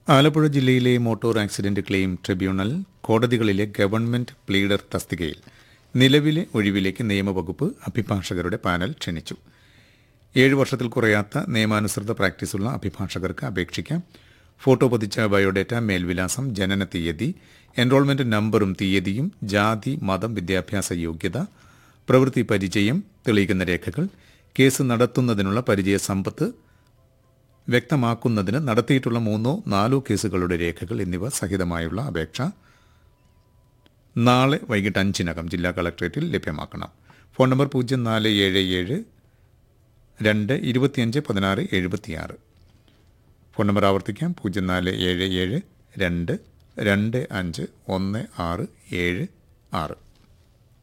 ആലപ്പുഴ ജില്ലയിലെ motor accident claim tribunal കോടതികളിലെ government pleader തസ്തികയിൽ നിലവിലെ ഒഴിവിലേക്ക് നിയമവകുപ്പ് അഭിഭാഷകരുടെ പാനൽ ക്ഷണിച്ചു ഏഴ് വർഷത്തിൽ കുറയാത്ത നിയമാനുസൃത പ്രാക്ടീസുള്ള അഭിഭാഷകർക്ക് അപേക്ഷിക്കാം ഫോട്ടോ പതിച്ച ബയോഡേറ്റ മേൽവിലാസം ജനന തീയതി എൻറോൾമെന്റ് നമ്പറും തീയതിയും ജാതി മതം വിദ്യാഭ്യാസ യോഗ്യത പ്രവൃത്തി പരിചയം തെളിയിക്കുന്ന രേഖകൾ കേസ് നടത്തുന്നതിനുള്ള പരിചയ സമ്പത്ത് വ്യക്തമാക്കുന്നതിന് നടത്തിയിട്ടുള്ള മൂന്നോ നാലോ കേസുകളുടെ രേഖകൾ എന്നിവ സഹിതമായുള്ള അപേക്ഷ നാളെ വൈകിട്ട് അഞ്ചിനകം ജില്ലാ കളക്ടറേറ്റിൽ ലഭ്യമാക്കണം ഫോൺ നമ്പർ പൂജ്യം നാല് ഏഴ് ഏഴ് രണ്ട് ഇരുപത്തിയഞ്ച് പതിനാറ് എഴുപത്തിയാറ് ഫോൺ നമ്പർ ആവർത്തിക്കാം പൂജ്യം നാല് ഏഴ് ഏഴ് രണ്ട് രണ്ട് അഞ്ച് ഒന്ന് ആറ് ഏഴ് ആറ്